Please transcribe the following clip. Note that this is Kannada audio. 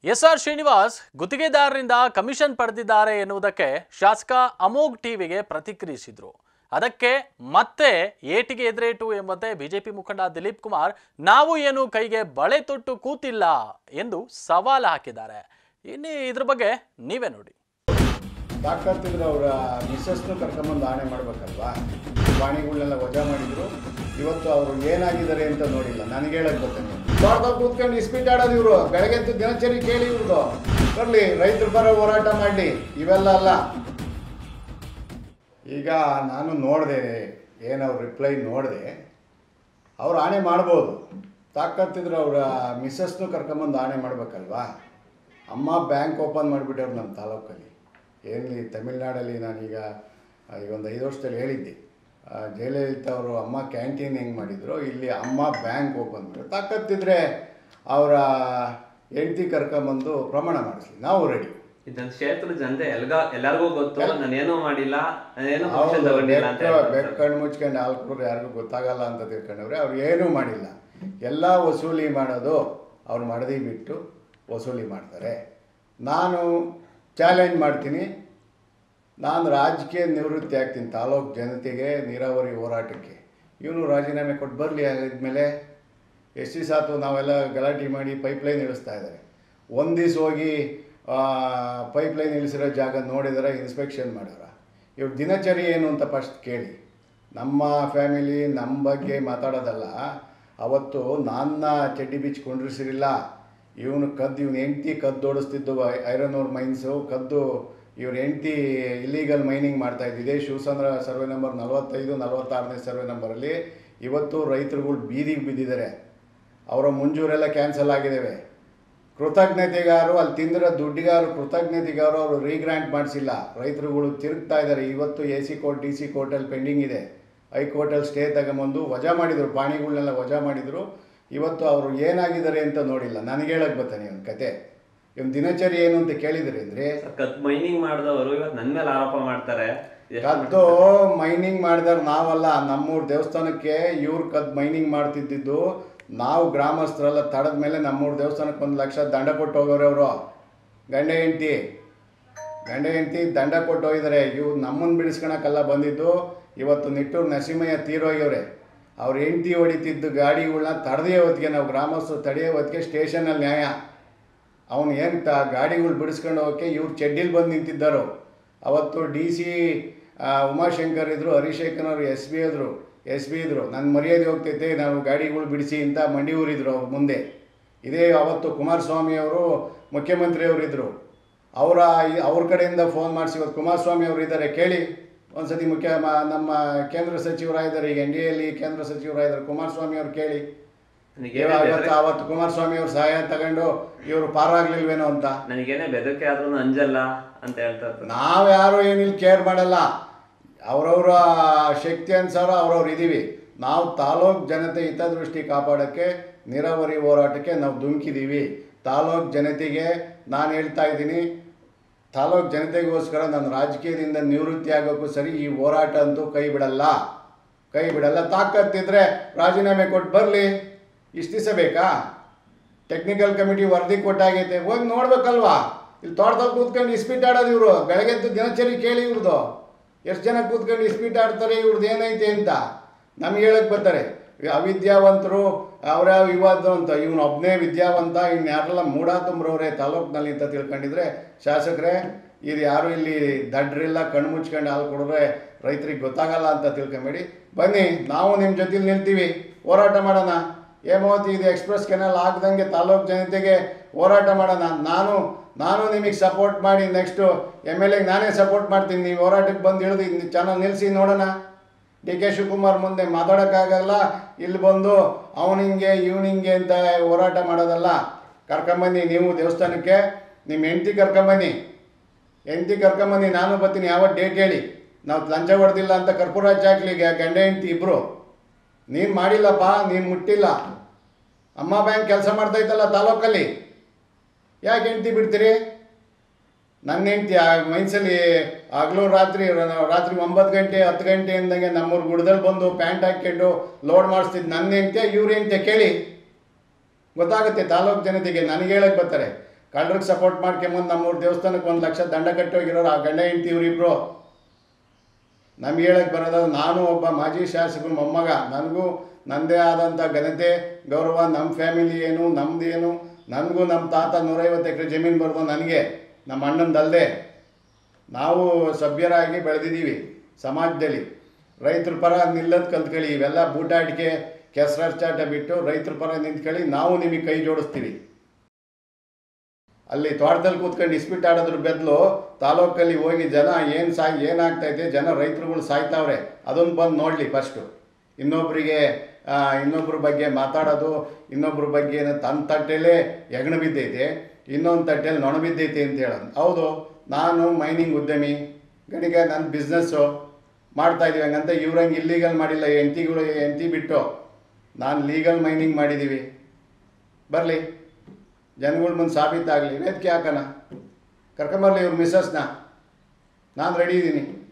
ಎಸ್ ಆರ್ ಶ್ರೀನಿವಾಸ್ ಗುತ್ತಿಗೆದಾರರಿಂದ ಕಮಿಷನ್ ಪಡೆದಿದ್ದಾರೆ ಎನ್ನುವುದಕ್ಕೆ ಶಾಸಕ ಅಮೋಘ್ ಟಿವಿಗೆ ಪ್ರತಿಕ್ರಿಯಿಸಿದ್ರು ಅದಕ್ಕೆ ಮತ್ತೆ ಏಟಿಗೆ ಎದುರೇಟು ಎಂಬಂತೆ ಬಿಜೆಪಿ ಮುಖಂಡ ದಿಲೀಪ್ ಕುಮಾರ್ ನಾವು ಏನು ಕೈಗೆ ಬಳೆ ತೊಟ್ಟು ಕೂತಿಲ್ಲ ಎಂದು ಸವಾಲು ಹಾಕಿದ್ದಾರೆ ಇನ್ನು ಇದ್ರ ಬಗ್ಗೆ ನೀವೇ ನೋಡಿ ತಾಕತ್ತಿದ್ರೆ ಅವರ ಮಿಸ್ಸಸ್ನು ಕರ್ಕೊಂಬಂದು ಆಣೆ ಮಾಡ್ಬೇಕಲ್ವಾ ಪ್ರಾಣಿಗಳನ್ನೆಲ್ಲ ವಜಾ ಮಾಡಿದ್ರು ಇವತ್ತು ಅವರು ಏನಾಗಿದ್ದಾರೆ ಅಂತ ನೋಡಿಲ್ಲ ನನಗೆ ಹೇಳಕ್ ಗೊತ್ತಾನೆ ತೋಟದಲ್ಲಿ ಕೂತ್ಕೊಂಡು ಇಸ್ಪೀಟ್ ಆಡೋದು ಇವರು ಬೆಳಗ್ಗೆ ಎದ್ದು ದಿನಚರಿ ಕೇಳಿ ಇವ್ರದ್ದು ಬರಲಿ ರೈತರ ಪರ ಹೋರಾಟ ಮಾಡಲಿ ಇವೆಲ್ಲ ಅಲ್ಲ ಈಗ ನಾನು ನೋಡಿದೆ ಏನವ್ರ ರಿಪ್ಲೈ ನೋಡಿದೆ ಅವ್ರು ಆಣೆ ಮಾಡ್ಬೋದು ತಾಕತ್ತಿದ್ರೆ ಅವರ ಮಿಸ್ಸಸ್ನು ಕರ್ಕೊಂಬಂದು ಆಣೆ ಮಾಡ್ಬೇಕಲ್ವಾ ಅಮ್ಮ ಬ್ಯಾಂಕ್ ಓಪನ್ ಮಾಡಿಬಿಟ್ಟವ್ರು ನಮ್ಮ ತಾಲೂಕಲ್ಲಿ ಏನಲ್ಲಿ ತಮಿಳ್ನಾಡಲ್ಲಿ ನಾನೀಗ ಆ, ಈಗ ಒಂದು ಐದು ವರ್ಷದಲ್ಲಿ ಹೇಳಿದ್ದೆ ಆ, ಜಯಲಲಿತಾ ಅವರು ಅಮ್ಮ ಕ್ಯಾಂಟೀನ್ ಹೆಂಗೆ ಮಾಡಿದ್ರು ಇಲ್ಲಿ ಅಮ್ಮ ಬ್ಯಾಂಕ್ ಓಪನ್ ಮಾಡಿದ್ರು ತಾಕತ್ತಿದ್ರೆ ಅವರ ಹೆಂಡತಿ ಕರ್ಕೊಂಬಂದು ಪ್ರಮಾಣ ಮಾಡಿಸ್ಲಿ ನಾವು ರೆಡಿ ಇದನ್ನ ಕ್ಷೇತ್ರದ ಜನತೆ ಎಲ್ಗ ಎಲ್ಲರಿಗೂ ಗೊತ್ತು ನಾನೇನೋ ಮಾಡಿಲ್ಲ ನಾನೇನೋ ಫಂಕ್ಷನ್ ಹೌದು, ತಗೊಂಡಿಲ್ಲ ಅಂತ ಬೆಕ್ಕ ಹೇಳ್ತಾರೆ ಬೆಕ್ಕ ಕಣ್ಣು ಮುಚ್ಕೊಂಡು ಹಾಲು ಕುಡಿದ್ರೆ ಯಾರಿಗೂ ಗೊತ್ತಾಗಲ್ಲ ಅಂತ ತಿಳ್ಕೊಂಡವ್ರೆ ಅವ್ರು ಏನೂ ಮಾಡಿಲ್ಲ ಎಲ್ಲ ವಸೂಲಿ ಮಾಡೋದು ಅವ್ರು ಮಡದಿ ಬಿಟ್ಟು ವಸೂಲಿ ಮಾಡ್ತಾರೆ ನಾನು ಚಾಲೆಂಜ್ ಮಾಡ್ತೀನಿ ನಾನು ರಾಜಕೀಯ ನಿವೃತ್ತಿ ಆಗ್ತೀನಿ ತಾಲೂಕು ಜನತೆಗೆ ನೀರಾವರಿ ಹೋರಾಟಕ್ಕೆ ಇವನು ರಾಜೀನಾಮೆ ಕೊಟ್ಟು ಬರಲಿ ಆದ್ಮೇಲೆ ಎಷ್ಟು ದಿವಸ ಆಯ್ತು ನಾವೆಲ್ಲ ಗಲಾಟೆ ಮಾಡಿ ಪೈಪ್ಲೈನ್ ಇಳಿಸ್ತಾ ಇದ್ದಾರೆ ಒಂದು ದಿವಸ ಹೋಗಿ ಪೈಪ್ಲೈನ್ ಇಳಿಸಿರೋ ಜಾಗ ನೋಡಿದರೆ ಇನ್ಸ್ಪೆಕ್ಷನ್ ಮಾಡ್ಯಾರ ಇವ್ರ ದಿನಚರಿ ಏನು ಅಂತ ಫಸ್ಟ್ ಕೇಳಿ ನಮ್ಮ ಫ್ಯಾಮಿಲಿ ನಮ್ಮ ಬಗ್ಗೆ ಮಾತಾಡೋದಲ್ಲ ಅವತ್ತು ನನ್ನ ಚಡ್ಡಿ ಬಿಚ್ಚಿ ಕೊಂಡಿಸಿರಿಲ್ಲ ಇವನು ಕದ್ದು ಇವನು ಹೆಂಡ್ತಿ ಕದ್ದು ಓಡಿಸ್ತಿದ್ದು ಐರನ್ ಓರ್ ಮೈನ್ಸು ಕದ್ದು ಇವ್ರ ಹೆಂಡ್ತಿ ಇಲ್ಲೀಗಲ್ ಮೈನಿಂಗ್ ಮಾಡ್ತಾ ಇದ್ದಿದೆ ಶಿವಸಂದ್ರ ಸರ್ವೆ ನಂಬರ್ ನಲವತ್ತೈದು ನಲವತ್ತಾರನೇ ಸರ್ವೆ ನಂಬರಲ್ಲಿ ಇವತ್ತು ರೈತರುಗಳು ಬೀದಿಗೆ ಬಿದ್ದಿದ್ದಾರೆ ಅವರ ಮುಂಜೂರೆಲ್ಲ ಕ್ಯಾನ್ಸಲ್ ಆಗಿದ್ದಾವೆ ಕೃತಜ್ಞತೆಗಾರು ಅಲ್ಲಿ ತಿಂದಿರೋ ದುಡ್ಡಿಗಾರು ಕೃತಜ್ಞತೆಗಾರು ಅವರು ರೀಗ್ರಾಂಟ್ ಮಾಡಿಸಿಲ್ಲ ರೈತರುಗಳು ತಿರುಗ್ತಾ ಇದ್ದಾರೆ ಇವತ್ತು A C court D C ಕೋರ್ಟಲ್ಲಿ ಪೆಂಡಿಂಗ್ ಇದೆ ಹೈಕೋರ್ಟಲ್ಲಿ ಸ್ಟೇ ತಗೊಂಬಂದು ವಜಾ ಮಾಡಿದರು ಪಾಣಿಗಳನ್ನೆಲ್ಲ ವಜಾ ಮಾಡಿದರು ಇವತ್ತು ಅವರು ಏನಾಗಿದ್ದಾರೆ ಅಂತ ನೋಡಿಲ್ಲ ನನಗೆ ಹೇಳಕ್ಕೆ ಬರ್ತಾನೆ ಇವನ ಕತೆ ಇವನ್ ದಿನಚರಿ ಏನು ಅಂತ ಕೇಳಿದ್ರಿ ಅಂದರೆ ಕತ್ ಮೈನಿಂಗ್ ಮಾಡಿದವರು ಇವತ್ತು ನನ್ನ ಮೇಲೆ ಆರೋಪ ಮಾಡ್ತಾರೆ ಎಷ್ಟು ಕದ್ದು ಮೈನಿಂಗ್ ಮಾಡಿದಾರೆ ನಾವಲ್ಲ ನಮ್ಮೂರ ದೇವಸ್ಥಾನಕ್ಕೆ ಇವ್ರು ಕದ್ದು ಮೈನಿಂಗ್ ಮಾಡ್ತಿದ್ದಿದ್ದು ನಾವು ಗ್ರಾಮಸ್ಥರೆಲ್ಲ ತಡದ ಮೇಲೆ ನಮ್ಮೂರ ದೇವಸ್ಥಾನಕ್ಕೆ ಒಂದು ಲಕ್ಷ ದಂಡ ಕೊಟ್ಟು ಹೋಗೋರು ಅವರು ಗಂಡ ಹೆಂಡ್ತಿ ಗಂಡ ಹೆಂಡ್ತಿ ದಂಡ ಕೊಟ್ಟು ಹೋಗಿದ್ದಾರೆ ಇವ್ರು ನಮ್ಮನ್ನು ಬಿಡಿಸ್ಕೊಳಕ್ಕೆಲ್ಲ ಬಂದಿದ್ದು ಇವತ್ತು ನಿಟ್ಟೂರು ನರಸಿಂಹಯ್ಯ ತೀರೋಗ್ಯವ್ರೆ ಅವ್ರ ಹೆಂಡ್ತಿ ಹೊಡಿತಿದ್ದು ಗಾಡಿಗಳನ್ನ ತಡೆದೇ ಹೊತ್ತಿಗೆ ನಾವು ಗ್ರಾಮಸ್ಥರು ತಡೆಯೋ ಹೊತ್ತಿಗೆ ಸ್ಟೇಷನಲ್ಲಿ ನ್ಯಾಯ ಅವನು ಏನು ತ ಗಾಡಿಗಳು ಬಿಡಿಸ್ಕೊಂಡು ಹೋಗೋಕ್ಕೆ ಇವ್ರು ಚೆಡ್ಡಿಲಿ ಬಂದು ನಿಂತಿದ್ದರು ಅವತ್ತು ಡಿ ಸಿ ಉಮಾಶಂಕರ್ ಇದ್ದರು ಹರಿಶೇಖರ್ ಅವರು ಎಸ್ ಬಿ ಇದ್ರು ಎಸ್ ಬಿ ಇದ್ರು ನನ್ನ ಮರ್ಯಾದೆ ಹೋಗ್ತೈತೆ ನಾವು ಗಾಡಿಗಳು ಬಿಡಿಸಿ ಅಂತ ಮಂಡಿ ಊರಿದ್ರು ಅವ್ರ ಮುಂದೆ ಇದೇ ಅವತ್ತು ಕುಮಾರಸ್ವಾಮಿ ಅವರು ಮುಖ್ಯಮಂತ್ರಿಯವರು ಇದ್ದರು ಅವರ ಅವ್ರ ಕಡೆಯಿಂದ ಫೋನ್ ಮಾಡಿಸಿ ಇವತ್ತು ಕುಮಾರಸ್ವಾಮಿ ಅವರು ಇದ್ದಾರೆ ಕೇಳಿ ಒಂದ್ಸತಿ ಮುಖ್ಯ ಮ- ನಮ್ಮ ಕೇಂದ್ರ ಸಚಿವರಾಗಿದ್ದಾರೆ ಈಗ ಎನ್ ಡಿ ಎಲ್ಲಿ ಕೇಂದ್ರ ಸಚಿವರಾಗಿದ್ದಾರೆ ಕುಮಾರಸ್ವಾಮಿ ಅವರು ಕೇಳಿ ನನಗೇನೇ ಇವತ್ತು ಬೆದರಿಕೆ ಅವತ್ತು ಕುಮಾರಸ್ವಾಮಿ ಅವ್ರ ಸಹಾಯ ತಗೊಂಡು ಇವರು ಪಾರಾಗ್ಲಿಲ್ವೇನೋ ಅಂತ ನನಗೇನೇ ಬೆದರಿಕೆ ಆದ್ರೂ ಅಂಜಲ್ಲ ಅಂತ ಹೇಳ್ತಾ ಇರ್ತಾರೆ ನಾವ್ಯಾರು ಏನಿಲ್ಲ ಕೇರ್ ಮಾಡಲ್ಲ ಅವರವರ ಶಕ್ತಿ ಅನುಸಾರ ಅವ್ರವ್ರು ಇದ್ದೀವಿ ನಾವು ತಾಲೂಕ್ ಜನತೆ ಹಿತದೃಷ್ಟಿ ಕಾಪಾಡೋಕ್ಕೆ ನೀರಾವರಿ ಹೋರಾಟಕ್ಕೆ ನಾವು ಧುಮುಕಿದ್ದೀವಿ ತಾಲೂಕ್ ಜನತೆಗೆ ನಾನು ಹೇಳ್ತಾ ಇದ್ದೀನಿ ತಾಲೂಕ್ ಜನತೆಗೋಸ್ಕರ ನಾನು ರಾಜಕೀಯದಿಂದ ನಿವೃತ್ತಿ ಆಗೋಕ್ಕೂ ಸರಿ ಈ ಹೋರಾಟ ಅಂತೂ ಕೈ ಬಿಡಲ್ಲ ಕೈ ಬಿಡಲ್ಲ ತಾಕತ್ತಿದ್ರೆ ರಾಜೀನಾಮೆ ಕೊಟ್ಟು ಬರಲಿ ಇಷ್ಟು ದಿವಸ ಬೇಕಾ ಟೆಕ್ನಿಕಲ್ ಕಮಿಟಿ ವರದಿ ಕೊಟ್ಟಾಗೈತೆ ಹೋಗಿ ನೋಡ್ಬೇಕಲ್ವಾ ಇಲ್ಲಿ ತೋಟದಲ್ಲಿ ಕೂತ್ಕೊಂಡು ಇಸ್ಪೀಟ್ ಆಡೋದು ಇವರು ಬೆಳಗ್ಗೆ ಎದ್ದು ದಿನಚರಿ ಕೇಳಿ ಇವ್ರದ್ದು ಎಷ್ಟು ಜನ ಕೂತ್ಕೊಂಡು ಇಸ್ಪೀಟ್ ಆಡ್ತಾರೆ ಇವ್ರದ್ದು ಏನೈತೆ ಅಂತ ನಮ್ಗೆ ಹೇಳಕ್ಕೆ ಬರ್ತಾರೆ ಇವ್ ಅವಿದ್ಯಾವಂತರು ಅವ್ರ್ಯಾವ ವಿವಾದ ಅಂತ ಇವನು ಒಬ್ಬನೇ ವಿದ್ಯಾವಂತ ಇನ್ನು ಯಾರೆಲ್ಲ ಮೂಡಾ ತುಂಬ್ರವ್ರೆ ತಾಲೂಕಿನಲ್ಲಿ ಅಂತ ತಿಳ್ಕೊಂಡಿದ್ರೆ ಶಾಸಕರೇ ಇದು ಯಾರು ಇಲ್ಲಿ ದಡ್ರಿಲ್ಲ ಕಣ್ಣು ಮುಚ್ಕೊಂಡು ಹಾಲು ಕೊಡಿದ್ರೆ ರೈತರಿಗೆ ಗೊತ್ತಾಗಲ್ಲ ಅಂತ ತಿಳ್ಕೊಂಬೇಡಿ ಬನ್ನಿ ನಾವು ನಿಮ್ಮ ಜೊತೆಲಿ ನಿಲ್ತೀವಿ ಹೋರಾಟ ಮಾಡೋಣ ಹೇಮಾವತಿ ಇದು ಎಕ್ಸ್ಪ್ರೆಸ್ ಕೆನಲ್ ಆಗ್ದಂಗೆ ತಾಲೂಕು ಜನತೆಗೆ ಹೋರಾಟ ಮಾಡೋಣ ನಾನು ನಾನು ನಿಮಗೆ ಸಪೋರ್ಟ್ ಮಾಡಿ ನೆಕ್ಸ್ಟು ಎಮ್ ಎಲ್ ಎಗೆ ನಾನೇ ಸಪೋರ್ಟ್ ಮಾಡ್ತೀನಿ ನೀವು ಹೋರಾಟಕ್ಕೆ ಬಂದು ಇಳಿದು ಚಾನಲ್ ನಿಲ್ಲಿಸಿ ನೋಡೋಣ ಡಿ ಕೆ ಶಿವಕುಮಾರ್ ಮುಂದೆ ಮಾತಾಡೋಕ್ಕಾಗಲ್ಲ ಇಲ್ಲಿ ಬಂದು ಅವನಿಂಗೆ ಇವನಿಂಗೆ ಅಂತ ಹೋರಾಟ ಮಾಡೋದಲ್ಲ ಕರ್ಕೊಂಬನ್ನಿ ನೀವು ದೇವಸ್ಥಾನಕ್ಕೆ ನಿಮ್ಮ ಹೆಂಡ್ತಿ ಕರ್ಕೊಂಬನ್ನಿ ಹೆಂಡ್ತಿ ಕರ್ಕೊಂಬನ್ನಿ ನಾನು ಬರ್ತೀನಿ ಯಾವ ಡೇಟ್ ಹೇಳಿ ನಾವು ಲಂಚ ಹೊಡೆದಿಲ್ಲ ಅಂತ ಕರ್ಪೂರ ಹಾಕ್ಲಿ ಗಂಡ ಹೆಂಡ್ತಿ ಇಬ್ಬರು ನೀನು ಮಾಡಿಲ್ಲಪ್ಪ ನೀನು ಮುಟ್ಟಿಲ್ಲ ಅಮ್ಮ ಬ್ಯಾಂಕ್ ಕೆಲಸ ಮಾಡ್ತಾಯಿತ್ತಲ್ಲ ತಾಲೂಕಲ್ಲಿ ಯಾಕೆ ಹೆಂಡ್ತಿ ಬಿಡ್ತೀರಿ ನನ್ನ ಹೆಂಡ್ತಿ ಆ ಮೈನ್ಸಲ್ಲಿ ಹಗಲು ರಾತ್ರಿ ರ- ರಾತ್ರಿ ಒಂಬತ್ತು ಗಂಟೆ ಹತ್ತು ಗಂಟೆ ಅಂದಂಗೆ ನಮ್ಮೂರು ಗುಡ್ದಲ್ಲಿ ಬಂದು ಪ್ಯಾಂಟ್ ಹಾಕ್ಕೊಂಡು ಲೋಡ್ ಮಾಡಿಸ್ತಿದ್ದು ನನ್ನ ಹೆಂಡ್ತಿ ಇವ್ರ ಹೆಂಡ್ತಿ ಕೇಳಿ ಗೊತ್ತಾಗುತ್ತೆ ತಾಲೂಕು ಜನತೆಗೆ ನನಗೆ ಹೇಳಕ್ಕೆ ಬರ್ತಾರೆ ಕಳ್ಳರಿಗೆ ಸಪೋರ್ಟ್ ಮಾಡ್ಕೊಂಬಂದು ನಮ್ಮೂರು ದೇವಸ್ಥಾನಕ್ಕೆ ಒಂದು ಲಕ್ಷ ದಂಡ ಕಟ್ಟಿ ಹೋಗಿರೋರು ಆ ಗಂಡ ಹೆಂಡ್ತಿ ಇವ್ರಿಬ್ರು ನಮ್ಗೆ ಹೇಳಕ್ಕೆ ಬರೋದು ನಾನು ಒಬ್ಬ ಮಾಜಿ ಶಾಸಕರು ಮೊಮ್ಮಗ ನನಗೂ ನನ್ನದೇ ಆದಂಥ ಘನತೆ ಗೌರವ ನಮ್ಮ ಫ್ಯಾಮಿಲಿ ಏನು ನಮ್ದು ಏನು ನನಗೂ ನಮ್ಮ ತಾತ ನೂರೈವತ್ತು ಎಕರೆ ಜಮೀನು ಬರ್ದು ನನಗೆ ನಮ್ಮ ಅಣ್ಣಂದಲ್ಲದೆ ನಾವು ಸಭ್ಯರಾಗಿ ಬೆಳೆದಿದ್ದೀವಿ ಸಮಾಜದಲ್ಲಿ ರೈತರ ಪರ ನಿಲ್ಲೋದು ಕಲ್ತ್ಕೊಳ್ಳಿ ಇವೆಲ್ಲ ಬೂಟಾಟಿಕೆ ಕೆಸರಚಾಟ ಬಿಟ್ಟು ರೈತರ ಪರ ನಿಂತ್ಕೊಳ್ಳಿ ನಾವು ನಿಮಗೆ ಕೈ ಜೋಡಿಸ್ತೀವಿ ಅಲ್ಲಿ ತೋಟದಲ್ಲಿ ಕೂತ್ಕೊಂಡು ಇಸ್ಪಿಟ್ ಆಡೋದ್ರ ಬದಲು ತಾಲೂಕಲ್ಲಿ ಹೋಗಿ ಜನ ಏನು ಸಾಯ್ ಏನಾಗ್ತೈತೆ ಜನ ರೈತರುಗಳು ಸಾಯ್ತಾವ್ರೆ ಅದೊಂದು ಬಂದು ನೋಡಲಿ ಫಸ್ಟು ಇನ್ನೊಬ್ಬರಿಗೆ ಇನ್ನೊಬ್ಬರ ಬಗ್ಗೆ ಮಾತಾಡೋದು ಇನ್ನೊಬ್ಬರ ಬಗ್ಗೆ ಏನು ತನ್ನ ತಟ್ಟೆಲೇ ಹೆಗಣ ಬಿದ್ದೈತೆ ಇನ್ನೊಂದು ತಟ್ಟೆಲಿ ನೊಣ ಬಿದ್ದೈತೆ ಅಂತ ಹೇಳೋದು ಹೌದು ನಾನು ಮೈನಿಂಗ್ ಉದ್ಯಮಿ ಗಣಿಗೆ ನನ್ನ ಬಿಸ್ನೆಸ್ಸು ಮಾಡ್ತಾಯಿದ್ದೀವಿ ಹಂಗಂತ ಇವ್ರಂಗೆ ಇಲ್ಲೀಗಲ್ ಮಾಡಿಲ್ಲ ಎಂಟಿಗಳು ಎಂಟಿ ಬಿಟ್ಟು ನಾನು ಲೀಗಲ್ ಮೈನಿಂಗ್ ಮಾಡಿದ್ದೀವಿ ಬರಲಿ ಜನಗಳ ಮುಂದೆ ಸಾಬೀತಾಗಲಿ ವೇದಿಕೆ ಹಾಕೋಣ ಕರ್ಕೊಂಬರ್ಲಿ ಇವ್ರ ಮಿಸ್ಸಸ್ನ ನಾನು ರೆಡಿ ಇದ್ದೀನಿ